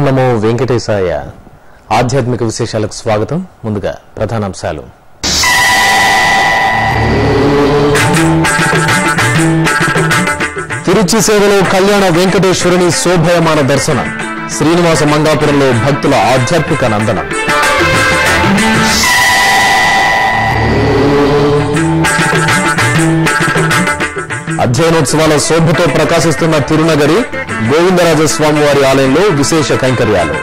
నమో వెంకటేశాయ ఆధ్యాత్మిక విశేషాలకు స్వాగతం ముందుగా ప్రధానాంశాలు తిరుచి సేవలో కళ్యాణ వెంకటేశ్వరుని శోభయమాన దర్శనం శ్రీనివాస మంగాపురంలో భక్తుల ఆధ్యాత్మిక నందనం అధ్యయనోత్సవాల శోభతో ప్రకాశిస్తున్న తిరునగరి గోవిందరాజస్వామి వారి ఆలయంలో విశేష కైంకర్యాలు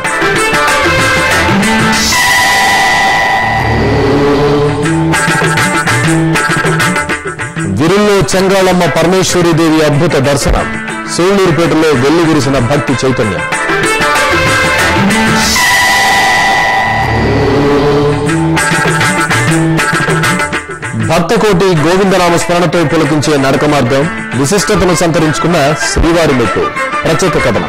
విరుల్లో చెంగాళమ్మ పరమేశ్వరీదేవి అద్భుత దర్శనం సూళ్లూరుపేటలో వెల్లి విరిసిన భక్తి చైతన్యం భక్తకోటి గోవిందనామ స్మరణతో పులకించే నడక మార్గం విశిష్టతను సంతరించుకున్న శ్రీవారి మెట్టు ప్రత్యేక కథనం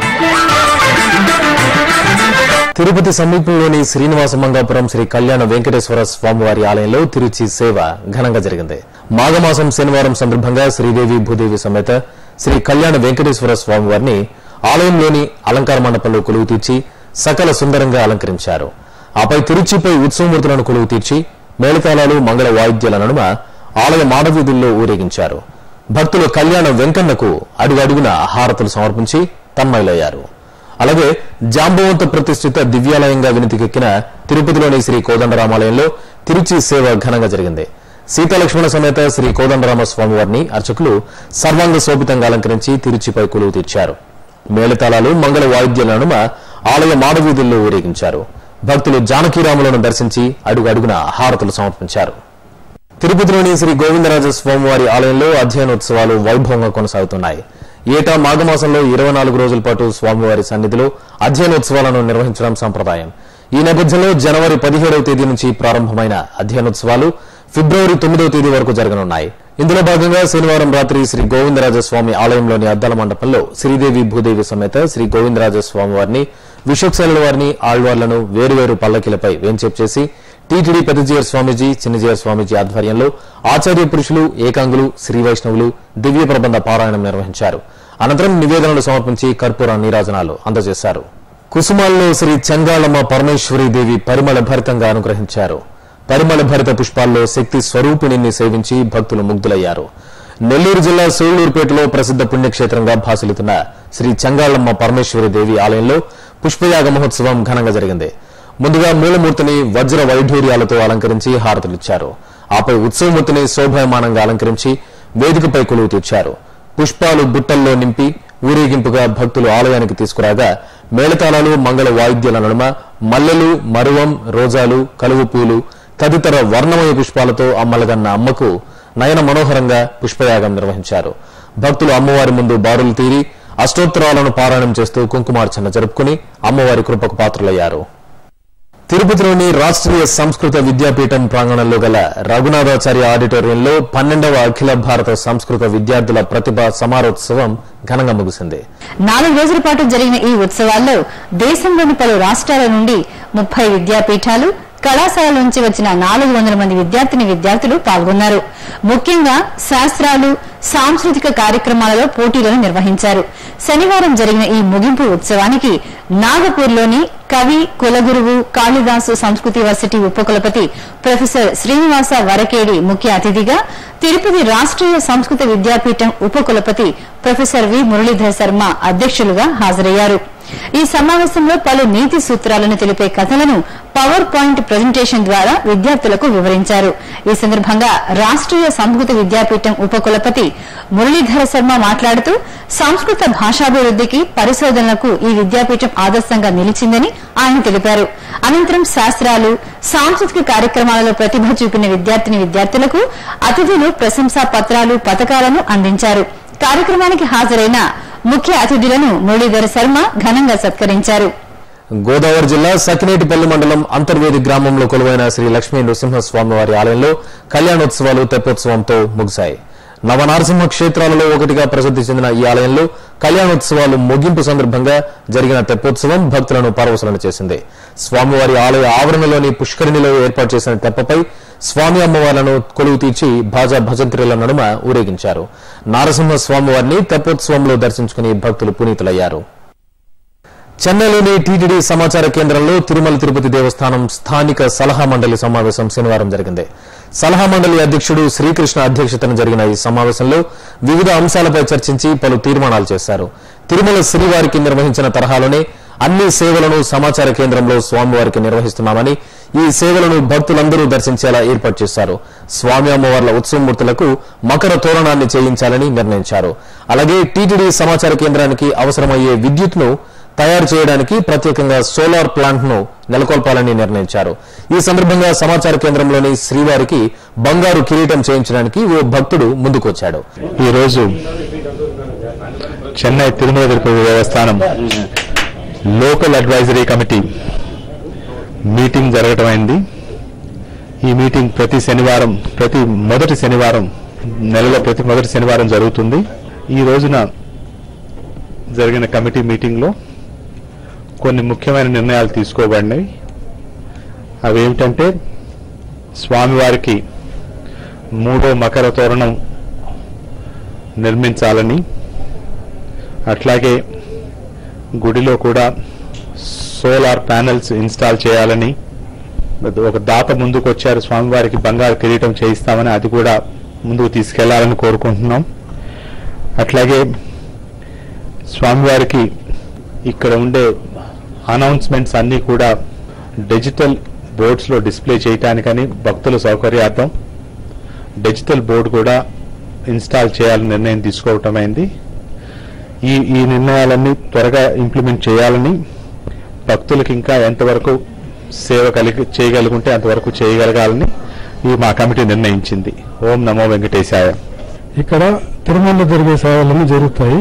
తిరుపతి సమీపంలోని శ్రీనివాస మంగాపురం శ్రీ కళ్యాణ వెంకటేశ్వర స్వామివారి ఆలయంలో తిరుచి సేవ ఘనంగా జరిగింది మాఘమాసం శనివారం సందర్భంగా శ్రీదేవి భూదేవి సమేత శ్రీ కళ్యాణ వెంకటేశ్వర స్వామివారిని ఆలయంలోని అలంకార మండపంలో కొలువు తీర్చి సకల సుందరంగా అలంకరించారు ఆపై తిరుచిపై ఉత్సవమూర్తులను కొలువు తీర్చి మేళతాళాలు మంగళ వాయిద్యాల నడుమ ఆలయ మాడవీధుల్లో ఊరేగించారు భక్తులు కళ్యాణ వెంకన్నకు అడుగడుగున హారతులు సమర్పించి తన్మయులయ్యారు అలాగే జాంబవంత ప్రతిష్ఠిత దివ్యాలయంగా వినితికెక్కిన తిరుపతిలోని శ్రీ కోదండరామాలయంలో తిరుచి సేవ ఘనంగా జరిగింది సీతాలక్ష్మణ సమేత శ్రీ కోదండరామ స్వామివారిని అర్చకులు సర్వాంగ శోభితంగా అలంకరించి తిరుచిపై కొలువు తీర్చారు మేళతాళాలు మంగళ వాయిద్యాల నడుమ ఆలయ మాడవీధుల్లో ఊరేగించారు భక్తులు జానకీరాములను దర్శించి అడుగు అడుగున హారతులు సమర్పించారు తిరుపతిలోని శ్రీ గోవిందరాజ స్వామివారి ఆలయంలో అధ్యయనోత్సవాలు వైభవంగా కొనసాగుతున్నాయి ఏటా మాఘమాసంలో ఇరవై నాలుగు రోజుల పాటు స్వామివారి సన్నిధిలో అధ్యయనోత్సవాలను నిర్వహించడం సంప్రదాయం ఈ నేపథ్యంలో జనవరి పదిహేడవ తేదీ నుంచి ప్రారంభమైన అధ్యయనోత్సవాలు ఫిబ్రవరి తొమ్మిదవ తేదీ వరకు జరగనున్నాయి ఇందులో భాగంగా శనివారం రాత్రి శ్రీ గోవిందరాజ స్వామి ఆలయంలోని అద్దాల మండపంలో శ్రీదేవి భూదేవి సమేత శ్రీ గోవిందరాజ స్వామి వారిని విశ్వక్సేనుల వారిని ఆళ్వార్లను వేరువేరు పల్లకిలపై వేంచేపు చేసి టీటీడీ పెద్దజీయర్ స్వామీజీ చిన్నజీయర్ స్వామీజీ ఆధ్వర్యంలో ఆచార్య పురుషులు ఏకాంగులు శ్రీ వైష్ణవులు దివ్య ప్రబంధ పారాయణం నిర్వహించారు అనంతరం నివేదనలు సమర్పించి కర్పూర నీరాజనాలు అందజేశారు కుసుమాల్లో శ్రీ చెంగాళమ్మ పరమేశ్వరీ దేవి పరిమళ భరితంగా అనుగ్రహించారు పరిమళ భరిత పుష్పాల్లో శక్తి స్వరూపిణిని సేవించి భక్తులు ముగ్ధులయ్యారు నెల్లూరు జిల్లా సూళ్లూరుపేటలో ప్రసిద్ధ పుణ్యక్షేత్రంగా భాసిల్లుతున్న శ్రీ చెంగాళమ్మ పరమేశ్వరి దేవి ఆలయంలో పుష్పయాగ మహోత్సవం ఘనంగా జరిగింది ముందుగా మూలమూర్తిని వజ్ర వైఢూర్యాలతో అలంకరించి హారతులిచ్చారు ఆపై ఉత్సవమూర్తిని శోభాయమానంగా అలంకరించి వేదికపై కొలువు తీర్చారు పుష్పాలు బుట్టల్లో నింపి ఊరేగింపుగా భక్తులు ఆలయానికి తీసుకురాగా మేళతాళాలు మంగళ వాయిద్యాల నడుమ మల్లెలు మరువం రోజాలు కలువు పూలు తదితర వర్ణమయ పుష్పాలతో అమ్మలగన్న అమ్మకు నయన మనోహరంగా పుష్పయాగం నిర్వహించారు భక్తులు అమ్మవారి ముందు బారులు తీరి అష్టోత్తరాలను పారాయణం చేస్తూ కుంకుమార్చన జరుపుకుని అమ్మవారి కృపకు పాత్రులయ్యారు తిరుపతిలోని రాష్ట్రీయ సంస్కృత విద్యాపీఠం ప్రాంగణంలో గల రఘునాథాచార్య ఆడిటోరియంలో పన్నెండవ అఖిల భారత సంస్కృత విద్యార్థుల ప్రతిభ సమారోత్సవం ఘనంగా ముగిసింది నాలుగు రోజుల పాటు జరిగిన ఈ ఉత్సవాల్లో దేశంలోని పలు రాష్ట్రాల నుండి ముప్పై విద్యాపీఠాలు కళాశాల నుంచి వచ్చిన నాలుగు వందల మంది విద్యార్థిని విద్యార్థులు పాల్గొన్నారు ముఖ్యంగా శాస్త్రాలు సాంస్కృతిక కార్యక్రమాలలో పోటీలను నిర్వహించారు శనివారం జరిగిన ఈ ముగింపు ఉత్సవానికి నాగపూర్లోని కవి కులగురువు కాళిదాసు సంస్కృతి వర్సిటీ ఉపకులపతి ప్రొఫెసర్ శ్రీనివాస వరకేడి ముఖ్య అతిథిగా తిరుపతి రాష్ట్రీయ సంస్కృత విద్యాపీఠం ఉపకులపతి ప్రొఫెసర్ వి మురళీధర్ శర్మ అధ్యక్షులుగా హాజరయ్యారు ఈ సమావేశంలో పలు నీతి సూత్రాలను తెలిపే కథలను పవర్ పాయింట్ ప్రజెంటేషన్ ద్వారా విద్యార్థులకు వివరించారు ఈ సందర్భంగా రాష్ట్రీయ సంస్కృత విద్యాపీఠం ఉపకులపతి మురళీధర శర్మ మాట్లాడుతూ సంస్కృత భాషాభివృద్ధికి పరిశోధనలకు ఈ విద్యాపీఠం ఆదర్శంగా నిలిచిందని ఆయన తెలిపారు అనంతరం శాస్త్రాలు సాంస్కృతిక కార్యక్రమాలలో ప్రతిభ చూపిన విద్యార్థిని విద్యార్థులకు అతిథులు ప్రశంసా పత్రాలు పథకాలను అందించారు కార్యక్రమానికి హాజరైన ముఖ్య అతిథులను మురళీధర శర్మ ఘనంగా సత్కరించారు గోదావరి జిల్లా సకినేటిపల్లి మండలం అంతర్వేది గ్రామంలో కొలువైన శ్రీ లక్ష్మీ నృసింహస్వామి వారి ఆలయంలో కళ్యాణోత్సవాలు తెప్పోత్సవంతో ముగిశాయి నవనారసింహ క్షేత్రాలలో ఒకటిగా ప్రసిద్ధి చెందిన ఈ ఆలయంలో కళ్యాణోత్సవాలు ముగింపు సందర్భంగా జరిగిన తెప్పోత్సవం భక్తులను పరవశలను చేసింది స్వామివారి ఆలయ ఆవరణలోని పుష్కరిణిలో ఏర్పాటు చేసిన తెప్పపై స్వామి అమ్మవార్లను కొలువు తీర్చి భాజా భజంత్రిల నడుమ ఊరేగించారు నారసింహ స్వామివారిని తెప్పోత్సవంలో దర్శించుకుని భక్తులు పునీతులయ్యారు చెన్నైలోని టీటీడీ సమాచార కేంద్రంలో తిరుమల తిరుపతి దేవస్థానం స్థానిక సలహా మండలి సమావేశం శనివారం జరిగింది సలహా మండలి అధ్యక్షుడు శ్రీకృష్ణ అధ్యక్షతన జరిగిన ఈ సమావేశంలో వివిధ అంశాలపై చర్చించి పలు తీర్మానాలు చేశారు తిరుమల శ్రీవారికి నిర్వహించిన తరహాలోనే అన్ని సేవలను సమాచార కేంద్రంలో స్వామివారికి నిర్వహిస్తున్నామని ఈ సేవలను భక్తులందరూ దర్శించేలా ఏర్పాటు చేశారు స్వామి అమ్మవార్ల ఉత్సవమూర్తులకు మకర తోరణాన్ని చేయించాలని నిర్ణయించారు అలాగే టీటీడీ సమాచార కేంద్రానికి అవసరమయ్యే విద్యుత్ను తయారు చేయడానికి ప్రత్యేకంగా సోలార్ ప్లాంట్ ను నెలకొల్పాలని నిర్ణయించారు ఈ సందర్భంగా సమాచార కేంద్రంలోని శ్రీవారికి బంగారు కిరీటం చేయించడానికి ఓ భక్తుడు ముందుకొచ్చాడు ఈరోజు చెన్నై తిరుమల తిరుపతి దేవస్థానం లోకల్ అడ్వైజరీ కమిటీ మీటింగ్ జరగటం అయింది ఈ మీటింగ్ ప్రతి శనివారం ప్రతి మొదటి శనివారం నెలలో ప్రతి మొదటి శనివారం జరుగుతుంది ఈ రోజున జరిగిన కమిటీ మీటింగ్లో కొన్ని ముఖ్యమైన నిర్ణయాలు తీసుకోబడినాయి అవి ఏమిటంటే స్వామివారికి మూడో మకర తోరణం నిర్మించాలని అట్లాగే గుడిలో కూడా సోలార్ ప్యానెల్స్ ఇన్స్టాల్ చేయాలని ఒక దాత ముందుకు వచ్చారు స్వామివారికి బంగారు కిరీటం చేయిస్తామని అది కూడా ముందుకు తీసుకెళ్లాలని కోరుకుంటున్నాం అట్లాగే స్వామివారికి ఇక్కడ ఉండే అనౌన్స్మెంట్స్ అన్నీ కూడా డిజిటల్ బోర్డ్స్లో డిస్ప్లే చేయటానికని భక్తుల సౌకర్యార్థం డిజిటల్ బోర్డు కూడా ఇన్స్టాల్ చేయాలని నిర్ణయం తీసుకోవటమైంది ఈ ఈ నిర్ణయాలన్నీ త్వరగా ఇంప్లిమెంట్ చేయాలని భక్తులకు ఇంకా ఎంతవరకు సేవ కలిగి చేయగలుగుంటే అంతవరకు చేయగలగాలని ఈ మా కమిటీ నిర్ణయించింది ఓం నమో వెంకటేశాయ ఇక్కడ తిరుమలలో జరిగే సేవలన్నీ జరుగుతాయి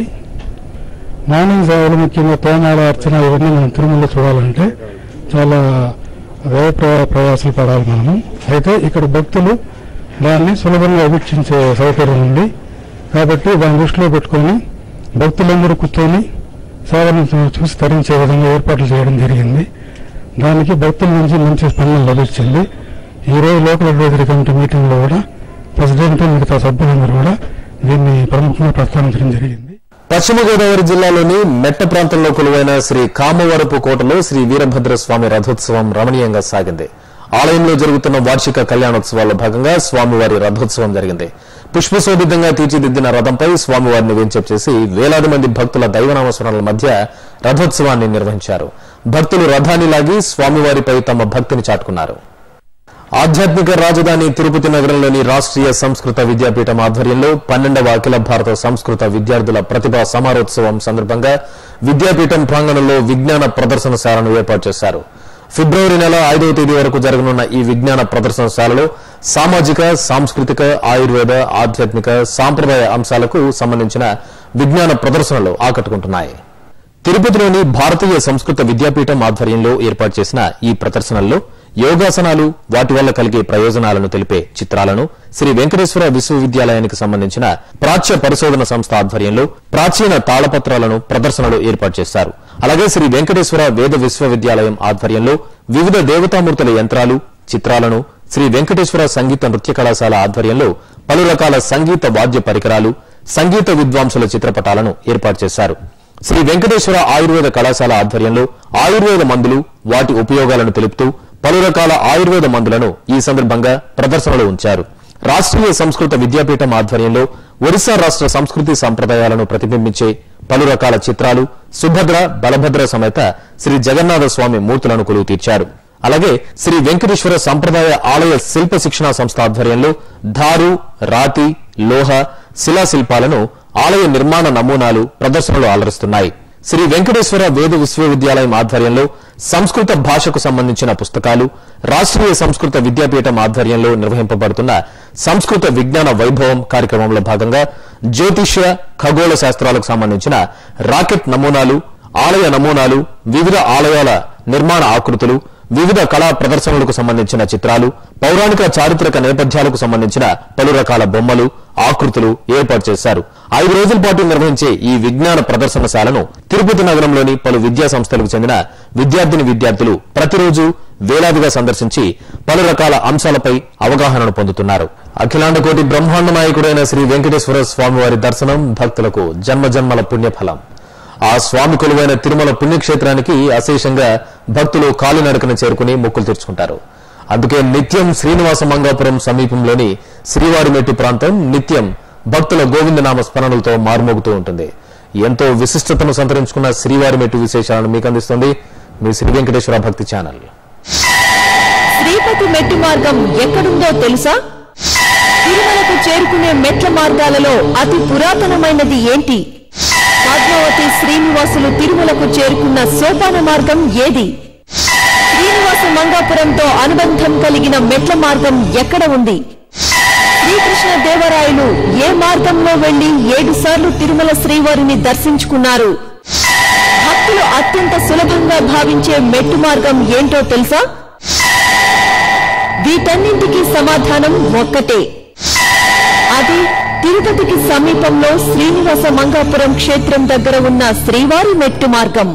మార్నింగ్ సేవలు ముఖ్యంగా తోమాల అర్చన ఇవన్నీ మనం తిరుమలలో చూడాలంటే చాలా వ్యయ ప్ర- ప్రయాసాలు పడాలి మనము అయితే ఇక్కడ భక్తులు దాన్ని సులభంగా వీక్షించే సౌకర్యం ఉంది కాబట్టి దాన్ని దృష్టిలో పెట్టుకొని భక్తులందరూ కూర్చొని సేవలను చూ- చూసి తరించే విధంగా ఏర్పాట్లు చేయడం జరిగింది దానికి భక్తుల నుంచి మంచి స్పందన లభించింది ఈ రోజు లోకల్ అడ్వైజరీ కమిటీ మీటింగ్లో కూడా ప్రెసిడెంట్ మిగతా సభ్యులందరూ కూడా దీన్ని ప్రముఖంగా ప్రస్తావించడం జరిగింది పశ్చిమ గోదావరి జిల్లాలోని మెట్ట ప్రాంతంలో కొలువైన శ్రీ కామవరపు కోటలో శ్రీ వీరభద్ర స్వామి రథోత్సవం రమణీయంగా సాగింది ఆలయంలో జరుగుతున్న వార్షిక కళ్యాణోత్సవాల్లో భాగంగా స్వామివారి రథోత్సవం జరిగింది పుష్పశోభితంగా తీర్చిదిద్దిన రథంపై స్వామివారిని వేంచేపు చేసి వేలాది మంది భక్తుల దైవనామస్మరణల మధ్య రథోత్సవాన్ని నిర్వహించారు భక్తులు రథాన్ని లాగి స్వామివారిపై తమ భక్తిని చాటుకున్నారు ఆధ్యాత్మిక రాజధాని తిరుపతి నగరంలోని రాష్ట్రీయ సంస్కృత విద్యాపీఠం ఆధ్వర్యంలో పన్నెండవ అఖిల భారత సంస్కృత విద్యార్థుల ప్రతిభా సమారోత్సవం సందర్భంగా విద్యాపీఠం ప్రాంగణంలో విజ్ఞాన ప్రదర్శనశాలను ఏర్పాటు చేశారు ఫిబ్రవరి నెల ఐదవ తేదీ వరకు జరగనున్న ఈ విజ్ఞాన ప్రదర్శనశాలలో సామాజిక సాంస్కృతిక ఆయుర్వేద ఆధ్యాత్మిక సాంప్రదాయ అంశాలకు సంబంధించిన విజ్ఞాన ప్రదర్శనలు ఆకట్టుకుంటున్నాయి తిరుపతిలోని భారతీయ సంస్కృత విద్యాపీఠం ఆధ్వర్యంలో ఏర్పాటు చేసిన ఈ ప్రదర్శనల్లో యోగాసనాలు వాటి వల్ల కలిగే ప్రయోజనాలను తెలిపే చిత్రాలను శ్రీ వెంకటేశ్వర విశ్వవిద్యాలయానికి సంబంధించిన ప్రాచ్య పరిశోధన సంస్థ ఆధ్వర్యంలో ప్రాచీన తాళపత్రాలను ప్రదర్శనలో ఏర్పాటు చేశారు అలాగే శ్రీ వెంకటేశ్వర వేద విశ్వవిద్యాలయం ఆధ్వర్యంలో వివిధ దేవతామూర్తుల యంత్రాలు చిత్రాలను శ్రీ వెంకటేశ్వర సంగీత నృత్య కళాశాల ఆధ్వర్యంలో పలు రకాల సంగీత వాద్య పరికరాలు సంగీత విద్వాంసుల చిత్రపటాలను ఏర్పాటు చేశారు శ్రీ వెంకటేశ్వర ఆయుర్వేద కళాశాల ఆధ్వర్యంలో ఆయుర్వేద మందులు వాటి ఉపయోగాలను తెలుపుతూ పలు రకాల ఆయుర్వేద మందులను ఈ సందర్భంగా ప్రదర్శనలో ఉంచారు రాష్ట్రీయ సంస్కృత విద్యాపీఠం ఆధ్వర్యంలో ఒరిస్సా రాష్ట్ర సంస్కృతి సంప్రదాయాలను ప్రతిబింబించే పలు రకాల చిత్రాలు సుభద్ర బలభద్ర సమేత శ్రీ జగన్నాథ స్వామి మూర్తులను కొలువు తీర్చారు అలాగే శ్రీ వెంకటేశ్వర సంప్రదాయ ఆలయ శిల్ప శిక్షణా సంస్థ ఆధ్వర్యంలో ధారు రాతి లోహ శిలాశిల్పాలను ఆలయ నిర్మాణ నమూనాలు ప్రదర్శనలో అలరిస్తున్నాయి శ్రీ వెంకటేశ్వర వేద విశ్వవిద్యాలయం ఆధ్వర్యంలో సంస్కృత భాషకు సంబంధించిన పుస్తకాలు రాష్ట్రీయ సంస్కృత విద్యాపీఠం ఆధ్వర్యంలో నిర్వహింపబడుతున్న సంస్కృత విజ్ఞాన వైభవం కార్యక్రమంలో భాగంగా జ్యోతిష్య ఖగోళ శాస్త్రాలకు సంబంధించిన రాకెట్ నమూనాలు ఆలయ నమూనాలు వివిధ ఆలయాల నిర్మాణ ఆకృతులు వివిధ కళా ప్రదర్శనలకు సంబంధించిన చిత్రాలు పౌరాణిక చారిత్రక నేపథ్యాలకు సంబంధించిన పలు రకాల బొమ్మలు ఆకృతులు ఏర్పాటు చేశారు ఐదు రోజుల పాటు నిర్వహించే ఈ విజ్ఞాన ప్రదర్శనశాలను తిరుపతి నగరంలోని పలు విద్యా సంస్థలకు చెందిన విద్యార్థిని విద్యార్థులు ప్రతిరోజు వేలాదిగా సందర్శించి పలు రకాల అంశాలపై అవగాహనను పొందుతున్నారు అఖిలాండ కోటి బ్రహ్మాండ నాయకుడైన శ్రీ వెంకటేశ్వర స్వామివారి దర్శనం భక్తులకు జన్మజన్మల పుణ్యఫలం ఆ స్వామి కొలువైన తిరుమల పుణ్యక్షేత్రానికి అశేషంగా భక్తులు కాలినడకన చేరుకుని మొక్కులు తీర్చుకుంటారు అందుకే నిత్యం శ్రీనివాస మంగాపురం సమీపంలోని శ్రీవారిమెట్టు ప్రాంతం నిత్యం భక్తుల గోవిందనామ స్మరణలతో మారుమోగుతూ ఉంటుంది ఎంతో విశిష్టతను సంతరించుకున్న శ్రీవారిమెట్టు విశేషాలను మీకు అందిస్తుంది మీ శ్రీ వెంకటేశ్వర భక్తి ఛానల్ శ్రీపతి మెట్టు మార్గం ఎక్కడుందో తెలుసా తిరుమలకు చేరుకునే మెట్ల మార్గాలలో అతి పురాతనమైనది ఏంటి పద్మావతి శ్రీనివాసులు తిరుమలకు చేరుకున్న సోపాన మార్గం ఏది శ్రీనివాస మంగాపురంతో అనుబంధం కలిగిన మెట్ల మార్గం ఎక్కడ ఉంది శ్రీకృష్ణ దేవరాయలు ఏ మార్గంలో వెళ్లి ఏడు సార్లు తిరుమల శ్రీవారిని దర్శించుకున్నారు భక్తులు అత్యంత సులభంగా భావించే మెట్టు మార్గం ఏంటో తెలుసా వీటన్నింటికి సమాధానం ఒక్కటే అది తిరుపతికి సమీపంలో శ్రీనివాస మంగాపురం క్షేత్రం దగ్గర ఉన్న శ్రీవారి మెట్టు మార్గం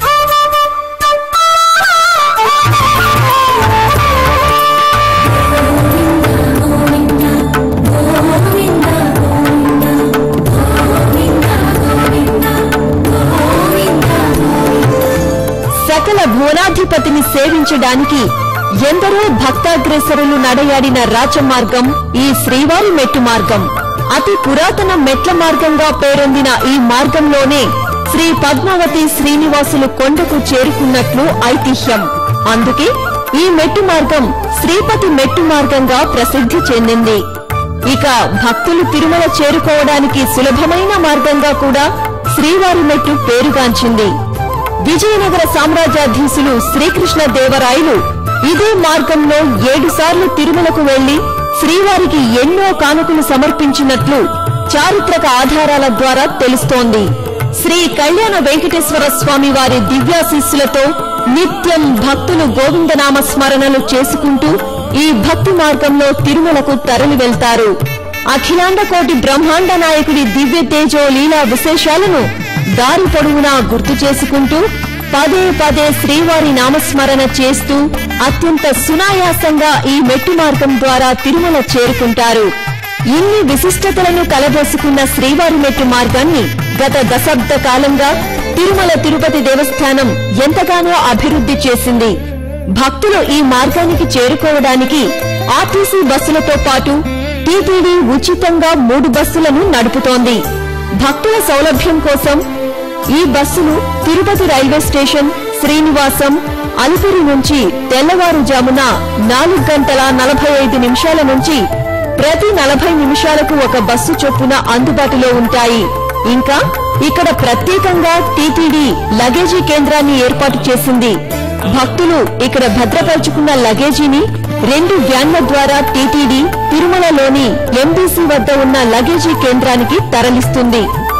సకల భువనాధిపతిని సేవించడానికి ఎందరో భక్తాగ్రేసరులు నడయాడిన రాజమార్గం ఈ శ్రీవారి మెట్టు మార్గం అతి పురాతన మెట్ల మార్గంగా పేరొందిన ఈ మార్గంలోనే శ్రీ పద్మావతి శ్రీనివాసులు కొండకు చేరుకున్నట్లు ఐతిహ్యం అందుకే ఈ మెట్టు మార్గం శ్రీపతి మెట్టు మార్గంగా ప్రసిద్ధి చెందింది ఇక భక్తులు తిరుమల చేరుకోవడానికి సులభమైన మార్గంగా కూడా శ్రీవారి మెట్టు పేరుగాంచింది విజయనగర సామ్రాజ్యాధీశులు శ్రీకృష్ణ దేవరాయలు ఇదే మార్గంలో ఏడు సార్లు తిరుమలకు వెళ్లి శ్రీవారికి ఎన్నో కానుకలు సమర్పించినట్లు చారిత్రక ఆధారాల ద్వారా తెలుస్తోంది శ్రీ కళ్యాణ వెంకటేశ్వర స్వామి వారి దివ్యాశీస్సులతో నిత్యం భక్తులు గోవిందనామ స్మరణలు చేసుకుంటూ ఈ భక్తి మార్గంలో తిరుమలకు తరలి వెళ్తారు అఖిలాండ కోటి బ్రహ్మాండ నాయకుడి దివ్య తేజో లీలా విశేషాలను దారి పొడవునా గుర్తు చేసుకుంటూ పదే పదే శ్రీవారి నామస్మరణ చేస్తూ అత్యంత సునాయాసంగా ఈ మెట్టు మార్గం ద్వారా తిరుమల చేరుకుంటారు ఇన్ని విశిష్టతలను కలబోసుకున్న శ్రీవారి మెట్టు మార్గాన్ని గత దశాబ్ద కాలంగా తిరుమల తిరుపతి దేవస్థానం ఎంతగానో అభివృద్ధి చేసింది భక్తులు ఈ మార్గానికి చేరుకోవడానికి ఆర్టీసీ బస్సులతో పాటు టీటీడీ ఉచితంగా మూడు బస్సులను నడుపుతోంది భక్తుల సౌలభ్యం కోసం ఈ బస్సులు తిరుపతి రైల్వే స్టేషన్ శ్రీనివాసం అలిపిరి నుంచి తెల్లవారుజామున నాలుగు గంటల నలభై ఐదు నిమిషాల నుంచి ప్రతి నలభై నిమిషాలకు ఒక బస్సు చొప్పున అందుబాటులో ఉంటాయి ఇంకా ఇక్కడ ప్రత్యేకంగా టీటీడీ లగేజీ కేంద్రాన్ని ఏర్పాటు చేసింది భక్తులు ఇక్కడ భద్రపరుచుకున్న లగేజీని రెండు వ్యాన్ల ద్వారా టీటీడీ తిరుమలలోని ఎంబీసీ వద్ద ఉన్న లగేజీ కేంద్రానికి తరలిస్తుంది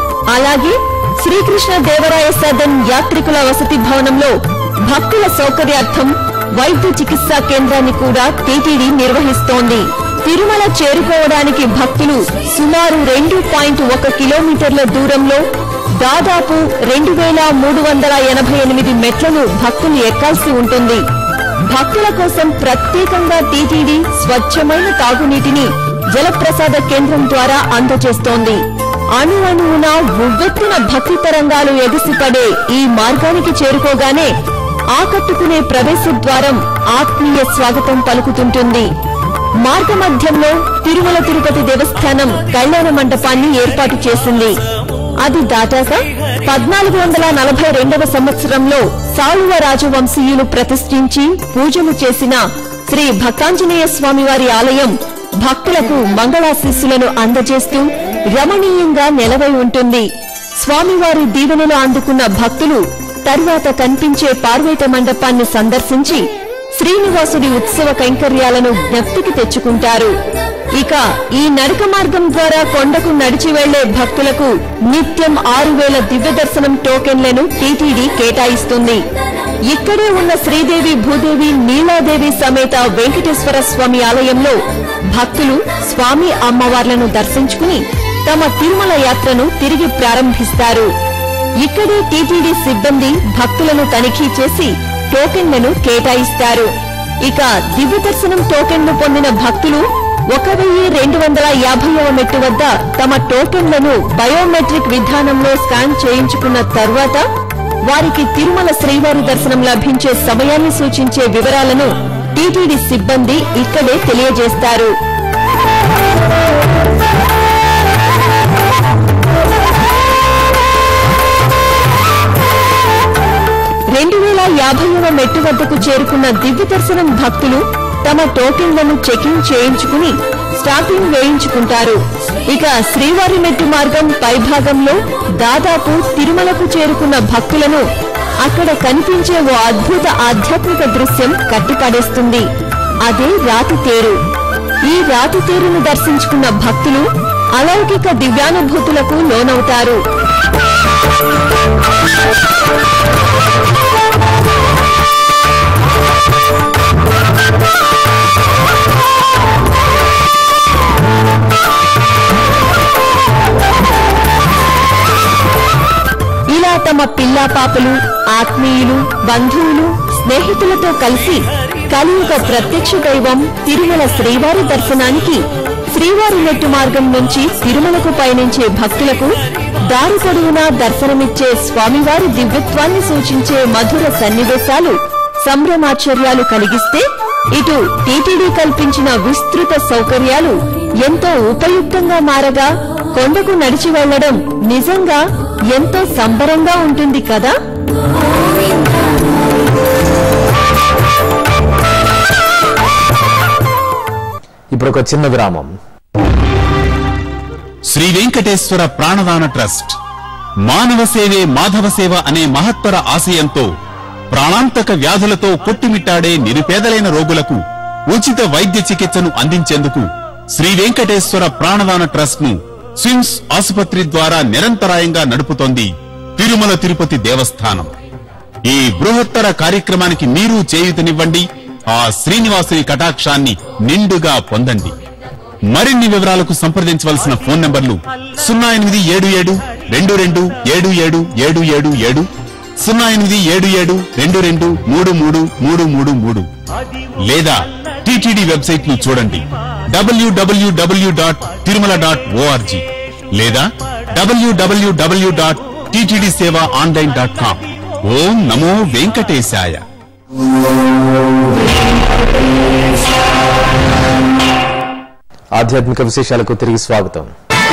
అలాగే శ్రీకృష్ణ దేవరాయ సదన్ యాత్రికుల వసతి భవనంలో భక్తుల సౌకర్యార్థం వైద్య చికిత్సా కేంద్రాన్ని కూడా టీటీడీ నిర్వహిస్తోంది తిరుమల చేరుకోవడానికి భక్తులు సుమారు రెండు పాయింట్ ఒక కిలోమీటర్ల దూరంలో దాదాపు రెండు వేల మూడు వందల ఎనభై ఎనిమిది మెట్లను భక్తులు ఎక్కాల్సి ఉంటుంది భక్తుల కోసం ప్రత్యేకంగా టీటీడీ స్వచ్ఛమైన తాగునీటిని జలప్రసాద కేంద్రం ద్వారా అందజేస్తోంది అణు అణువున ఉవ్వెత్తున భక్తి తరంగాలు ఎగిసిపడే ఈ మార్గానికి చేరుకోగానే ఆకట్టుకునే ప్రవేశ ద్వారం ఆత్మీయ స్వాగతం పలుకుతుంటుంది మార్గ మధ్యంలో తిరుమల తిరుపతి దేవస్థానం కళ్యాణ మండపాన్ని ఏర్పాటు చేసింది అది దాటాక పద్నాలుగు వందల నలభై రెండవ సంవత్సరంలో సాళువ రాజవంశీయులు ప్రతిష్ఠించి పూజలు చేసిన శ్రీ భక్తాంజనేయ స్వామివారి ఆలయం భక్తులకు మంగళాశీస్సులను అందజేస్తూ రమణీయంగా నెలవై ఉంటుంది స్వామివారి దీవెనలు అందుకున్న భక్తులు తరువాత కనిపించే పార్వేట మండపాన్ని సందర్శించి శ్రీనివాసుడి ఉత్సవ కైంకర్యాలను జ్ఞప్తికి తెచ్చుకుంటారు ఇక ఈ నడక మార్గం ద్వారా కొండకు నడిచి వెళ్లే భక్తులకు నిత్యం ఆరు వేల దివ్య దర్శనం టోకెన్లను టీటీడీ కేటాయిస్తుంది ఇక్కడే ఉన్న శ్రీదేవి భూదేవి నీలాదేవి సమేత వెంకటేశ్వర స్వామి ఆలయంలో భక్తులు స్వామి అమ్మవార్లను దర్శించుకుని తమ తిరుమల యాత్రను తిరిగి ప్రారంభిస్తారు ఇక్కడే టీటీడీ సిబ్బంది భక్తులను తనిఖీ చేసి టోకెన్లను కేటాయిస్తారు ఇక దివ్య దర్శనం టోకెన్లు పొందిన భక్తులు ఒక వెయ్యి రెండు వందల యాభైవ మెట్టు వద్ద తమ టోకెన్లను బయోమెట్రిక్ విధానంలో స్కాన్ చేయించుకున్న తర్వాత వారికి తిరుమల శ్రీవారి దర్శనం లభించే సమయాన్ని సూచించే వివరాలను టీటీడీ సిబ్బంది ఇక్కడే తెలియజేస్తారు రెండు వేల యాభైవ మెట్టు వద్దకు చేరుకున్న దివ్య దర్శనం భక్తులు తమ టోకెన్లను చెకింగ్ చేయించుకుని స్టార్టింగ్ వేయించుకుంటారు ఇక శ్రీవారి మెట్టు మార్గం పైభాగంలో దాదాపు తిరుమలకు చేరుకున్న భక్తులను అక్కడ కనిపించే ఓ అద్భుత ఆధ్యాత్మిక దృశ్యం కట్టిపడేస్తుంది అదే రాతి తేరు ఈ రాతి తేరును దర్శించుకున్న భక్తులు అలౌకిక దివ్యానుభూతులకు లోనవుతారు ఇలా తమ పిల్లా పాపలు ఆత్మీయులు బంధువులు స్నేహితులతో కలిసి కలియుగ ప్రత్యక్ష దైవం తిరుమల శ్రీవారి దర్శనానికి శ్రీవారి మెట్టు మార్గం నుంచి తిరుమలకు పయనించే భక్తులకు దారి పొడవునా దర్శనమిచ్చే స్వామివారి దివ్యత్వాన్ని సూచించే మధుర సన్నివేశాలు సంభ్రమాచర్యాలు కలిగిస్తే ఇటు టీటీడీ కల్పించిన విస్తృత సౌకర్యాలు ఎంతో ఉపయుక్తంగా మారగా కొండకు నడిచి వెళ్లడం నిజంగా ఎంతో సంబరంగా ఉంటుంది కదా ఇప్పుడు ఒక చిన్న విరామం శ్రీ వెంకటేశ్వర ప్రాణదాన ట్రస్ట్ మానవ సేవే మాధవ సేవ అనే మహత్తర ఆశయంతో ప్రాణాంతక వ్యాధులతో కొట్టుమిట్టాడే నిరుపేదలైన రోగులకు ఉచిత వైద్య చికిత్సను అందించేందుకు శ్రీ వెంకటేశ్వర ప్రాణదాన ట్రస్ట్ ను స్విమ్స్ ఆసుపత్రి ద్వారా నిరంతరాయంగా నడుపుతోంది తిరుమల తిరుపతి దేవస్థానం ఈ బృహత్తర కార్యక్రమానికి మీరు చేయూతనివ్వండి ఆ శ్రీనివాసుని కటాక్షాన్ని నిండుగా పొందండి మరిన్ని వివరాలకు సంప్రదించవలసిన ఫోన్ నంబర్లు సున్నా ఎనిమిది ఏడు ఏడు రెండు రెండు ఏడు ఏడు ఏడు ఏడు ఏడు సున్నా ఎనిమిది ఏడు ఏడు రెండు రెండు మూడు మూడు మూడు మూడు మూడు లేదా టిటిడి వెబ్సైట్ ను చూడండి WWW dot Tirumala dot ORG లేదా WWW dot TTD seva online dot com ఓం నమో వెంకటేశాయ ఆధ్యాత్మిక విశేషాలకు తిరిగి స్వాగతం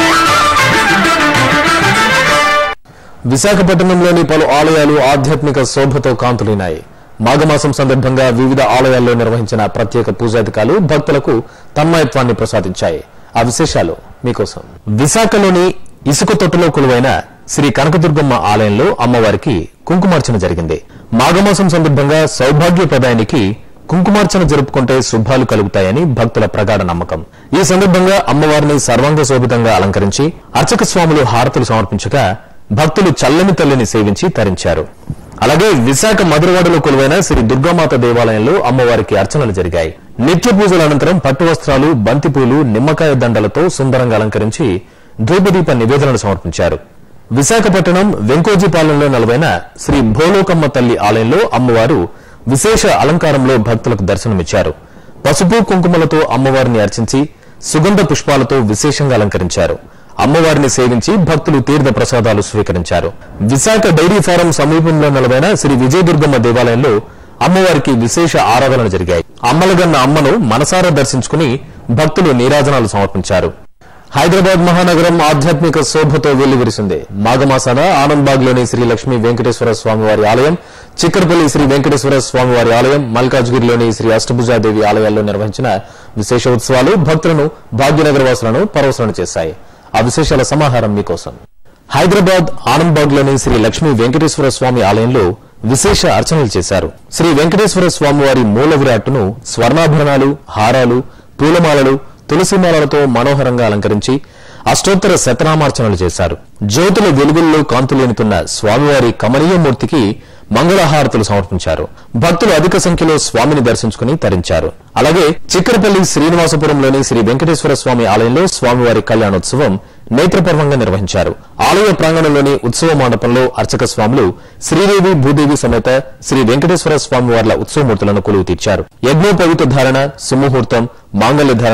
విశాఖపట్నంలోని పలు ఆలయాలు ఆధ్యాత్మిక శోభతో కాంతులినాయి మాఘమాసం సందర్భంగా వివిధ ఆలయాల్లో నిర్వహించిన ప్రత్యేక పూజాధికాలు భక్తులకు తన్మయత్వాన్ని ప్రసాదించాయి ఆ విశేషాలు మీకోసం విశాఖలోని ఇసుక తొట్టులో కొలువైన శ్రీ కనకదుర్గమ్మ ఆలయంలో అమ్మవారికి కుంకుమార్చన జరిగింది మాఘమాసం సందర్భంగా సౌభాగ్య ప్రదాయానికి కుంకుమార్చన జరుపుకుంటే శుభాలు కలుగుతాయని భక్తుల ప్రగాఢ నమ్మకం ఈ సందర్భంగా అమ్మవారిని సర్వాంగ శోభితంగా అలంకరించి అర్చక స్వాములు హారతులు సమర్పించగా భక్తులు చల్లని తల్లిని సేవించి తరించారు అలాగే విశాఖ మధురవాడలో కొలువైన శ్రీ దుర్గామాత దేవాలయంలో అమ్మవారికి అర్చనలు జరిగాయి నిత్య పూజల అనంతరం పట్టు వస్త్రాలు బంతిపూలు నిమ్మకాయ దండలతో సుందరంగా అలంకరించి ధూపదీప నివేదనలు సమర్పించారు విశాఖపట్నం వెంకోజీపాలెంలో నెలవైన శ్రీ భోలోకమ్మ తల్లి ఆలయంలో అమ్మవారు విశేష అలంకారంలో భక్తులకు దర్శనమిచ్చారు పసుపు కుంకుమలతో అమ్మవారిని అర్చించి సుగంధ పుష్పాలతో విశేషంగా అలంకరించారు అమ్మవారిని సేవించి భక్తులు తీర్థ ప్రసాదాలు స్వీకరించారు విశాఖ డైరీ ఫారం సమీపంలో నెలవైన శ్రీ విజయదుర్గమ్మ దేవాలయంలో అమ్మవారికి విశేష ఆరాధనలు జరిగాయి అమ్మలగన్న అమ్మను మనసారా దర్శించుకుని భక్తులు నీరాజనాలు సమర్పించారు హైదరాబాద్ మహానగరం ఆధ్యాత్మిక శోభతో వెల్లివిరిసింది మాఘమాసాన ఆనంద్బాగ్లోని శ్రీ లక్ష్మీ వెంకటేశ్వర స్వామివారి ఆలయం చిక్కడపల్లి శ్రీ వెంకటేశ్వర స్వామివారి ఆలయం మల్కాజ్గిరిలోని శ్రీ అష్టభుజాదేవి ఆలయాల్లో నిర్వహించిన విశేష ఉత్సవాలు భక్తులను భాగ్యనగర వాసులను పరవశనం చేశాయి ఆ విశేషాల సమాహారం మీకోసం హైదరాబాద్ ఆనంద్బాగ్లోని శ్రీ లక్ష్మీ వెంకటేశ్వర స్వామి ఆలయంలో విశేష అర్చనలు చేశారు శ్రీ వెంకటేశ్వర స్వామివారి మూల విరాట్టును స్వర్ణాభరణాలు హారాలు పూలమాలలు తులసిమాలలతో మనోహరంగా అలంకరించి అష్టోత్తర శతనామార్చనలు చేశారు జ్యోతుల వెలుగుల్లో కాంతులేనుతున్న స్వామివారి కమనీయ మూర్తికి మంగళహారతులు సమర్పించారు భక్తులు అధిక సంఖ్యలో స్వామిని దర్శించుకుని తరించారు అలాగే చిక్కరపల్లి శ్రీనివాసపురంలోని శ్రీ వెంకటేశ్వర స్వామి ఆలయంలో స్వామివారి కళ్యాణోత్సవం నేత్రపర్వంగా నిర్వహించారు ఆలయ ప్రాంగణంలోని ఉత్సవ మండపంలో అర్చక స్వాములు శ్రీదేవి భూదేవి సమేత శ్రీ వెంకటేశ్వర స్వామి వార్ల ఉత్సవమూర్తులను కొలువు తీర్చారు యజ్ఞోపవిత ధారణ సుముహూర్తం మాంగళ్య ధారణ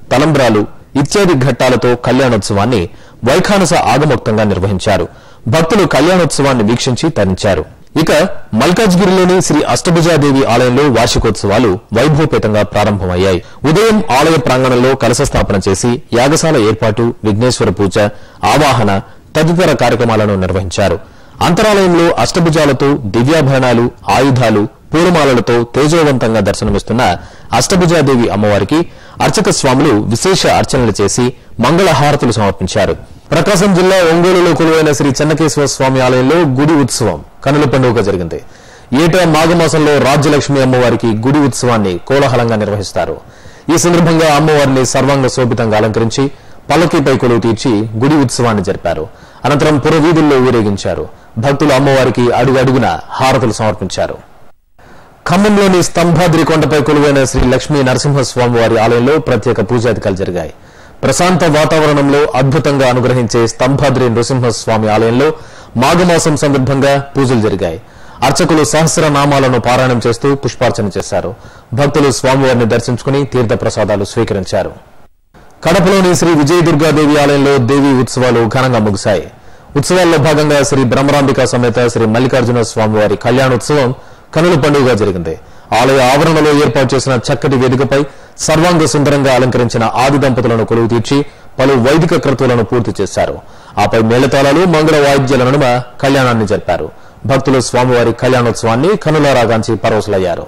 తలంబ్రాలు ఇత్యాది ఘట్టాలతో కళ్యాణోత్సవాన్ని వైఖానస ఆగమోక్తంగా నిర్వహించారు భక్తులు కళ్యాణోత్సవాన్ని వీక్షించి తరించారు ఇక మల్కాజ్గిరిలోని శ్రీ అష్టభుజాదేవి ఆలయంలో వార్షికోత్సవాలు వైభవపేతంగా ప్రారంభమయ్యాయి ఉదయం ఆలయ ప్రాంగణంలో కలశ స్థాపన చేసి యాగశాల ఏర్పాటు విఘ్నేశ్వర పూజ ఆవాహన తదితర కార్యక్రమాలను నిర్వహించారు అంతరాలయంలో అష్టభుజాలతో దివ్యాభరణాలు ఆయుధాలు పూలమాలలతో తేజోవంతంగా దర్శనమిస్తున్న అష్టభుజాదేవి అమ్మవారికి అర్చక స్వాములు విశేష అర్చనలు చేసి మంగళహారతులు సమర్పించారు ప్రకాశం జిల్లా ఒంగోలులో కొలువైన శ్రీ చెన్నకేశ్వర స్వామి ఆలయంలో గుడి ఉత్సవం కనుల పండుగ జరిగింది ఏటా మాఘమాసంలో రాజ్యలక్ష్మి అమ్మవారికి గుడి ఉత్సవాన్ని కోలాహలంగా నిర్వహిస్తారు ఈ సందర్భంగా అమ్మవారిని సర్వాంగ శోభితంగా అలంకరించి పల్లకీపై కొలువు తీర్చి గుడి ఉత్సవాన్ని జరిపారు అనంతరం పురవీధుల్లో ఊరేగించారు భక్తులు అమ్మవారికి అడుగడుగున హారతులు సమర్పించారు ఖమ్మంలోని స్తంభాద్రి కొండపై కొలువైన శ్రీ లక్ష్మీ నరసింహస్వామి వారి ఆలయంలో ప్రత్యేక పూజాధికాలు జరిగాయి ప్రశాంత వాతావరణంలో అద్భుతంగా అనుగ్రహించే స్తంభాద్రి నృసింహస్వామి ఆలయంలో మాఘమాసం సందర్భంగా పూజలు జరిగాయి అర్చకులు సహస్ర నామాలను పారాయణం చేస్తూ పుష్పార్చన చేశారు భక్తులు స్వామివారిని దర్శించుకుని తీర్థ ప్రసాదాలు స్వీకరించారు కడపలోని శ్రీ విజయదుర్గాదేవి ఆలయంలో దేవి ఉత్సవాలు ఘనంగా ముగిశాయి ఉత్సవాల్లో భాగంగా శ్రీ బ్రహ్మరాంబిక సమేత శ్రీ మల్లికార్జున స్వామివారి కళ్యాణోత్సవం కనుల పండుగగా జరిగింది ఆలయ ఆవరణలో ఏర్పాటు చేసిన చక్కటి వేదికపై సర్వాంగ సుందరంగా అలంకరించిన ఆది దంపతులను కొలువు తీర్చి పలు వైదిక క్రతువులను పూర్తి చేశారు ఆపై మేళతాళాలు మంగళ వాయిద్యాల నడుమ కళ్యాణాన్ని జరిపారు భక్తులు స్వామివారి కళ్యాణోత్సవాన్ని కనులారాగాంచి పరవశులయ్యారు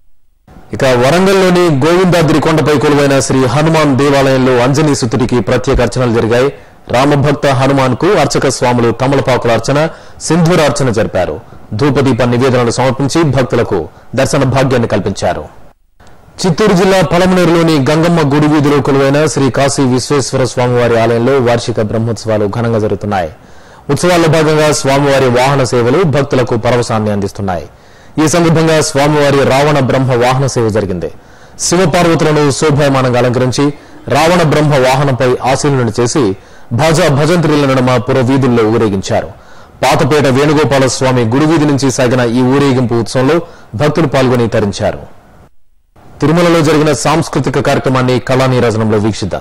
ఇక వరంగల్లోని గోవిందాద్రి కొండపై కొలువైన శ్రీ హనుమాన్ దేవాలయంలో అంజనీ సుతుడికి ప్రత్యేక అర్చనలు జరిగాయి రామభక్త హనుమాన్ కు అర్చక స్వాములు తమలపాకుల అర్చన సింధూర అర్చన జరిపారు ధూపదీప నివేదనలు సమర్పించి భక్తులకు దర్శన భాగ్యాన్ని కల్పించారు చిత్తూరు జిల్లా పలమనేరులోని గంగమ్మ గుడి వీధిలో కొలువైన శ్రీ కాశీ విశ్వేశ్వర స్వామివారి ఆలయంలో వార్షిక బ్రహ్మోత్సవాలు ఘనంగా జరుగుతున్నాయి ఉత్సవాల్లో భాగంగా స్వామివారి వాహన సేవలు భక్తులకు పరవశాన్ని అందిస్తున్నాయి ఈ సందర్భంగా స్వామివారి రావణ బ్రహ్మ వాహన సేవ జరిగింది శివపార్వతులను శోభాయమానంగా అలంకరించి రావణ బ్రహ్మ వాహనంపై ఆశీనులను చేసి భజ భజంత్రిల నడుమ పురవీధుల్లో ఊరేగించారు పాతపేట వేణుగోపాల స్వామి గుడివీధి నుంచి సాగిన ఈ ఊరేగింపు ఉత్సవంలో భక్తులు పాల్గొని తరించారు తిరుమలలో జరిగిన సాంస్కృతిక కార్యక్రమాన్ని కళానీరాజనంలో వీక్షిద్దాం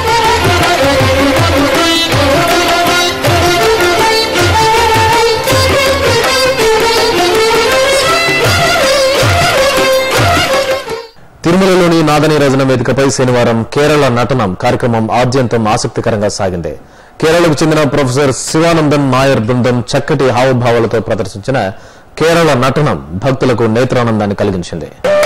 తిరుమలలోని నాదనీరాజన వేదికపై శనివారం కేరళ నటనం కార్యక్రమం ఆద్యంతం ఆసక్తికరంగా సాగింది కేరళకు చెందిన ప్రొఫెసర్ శివానందన్ నాయర్ బృందం చక్కటి హావభావాలతో ప్రదర్శించిన కేరళ నటనం భక్తులకు నేత్రానందాన్ని కలిగించింది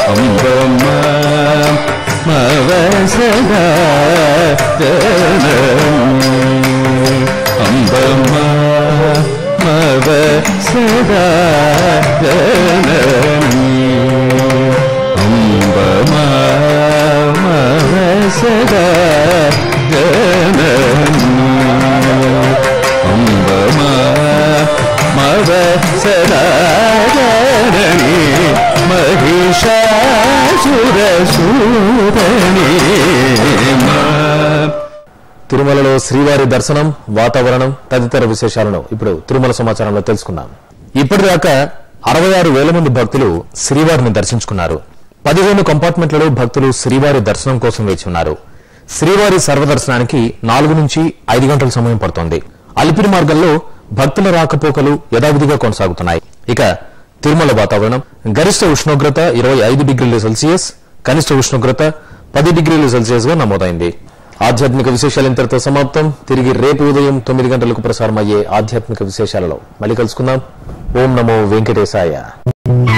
తిరుమలలో శ్రీవారి దర్శనం వాతావరణం తదితర విశేషాలను ఇప్పుడు తిరుమల సమాచారంలో తెలుసుకుందాం ఇప్పటిదాకా అరవై ఆరు వేల మంది భక్తులు శ్రీవారిని దర్శించుకున్నారు పదిహేను కంపార్ట్మెంట్లలో భక్తులు శ్రీవారి దర్శనం కోసం వేచి ఉన్నారు శ్రీవారి సర్వదర్శనానికి నాలుగు నుంచి ఐదు గంటల సమయం పడుతోంది అలిపిరి మార్గంలో భక్తుల రాకపోకలు యథావిధిగా కొనసాగుతున్నాయి ఇక తిరుమల వాతావరణం గరిష్ట ఉష్ణోగ్రత ఇరవై ఐదు డిగ్రీల సెల్సియస్ కనిష్ట ఉష్ణోగ్రత పది డిగ్రీల సెల్సియస్ గా నమోదైంది ఆధ్యాత్మిక విశేషాలు ఇంతటితో సమాప్తం తిరిగి రేపు ఉదయం తొమ్మిది గంటలకు ప్రసారమయ్యే ఆధ్యాత్మిక విశేషాలలో మళ్ళీ కలుసుకుందాం ఓం నమో వెంకటేశాయ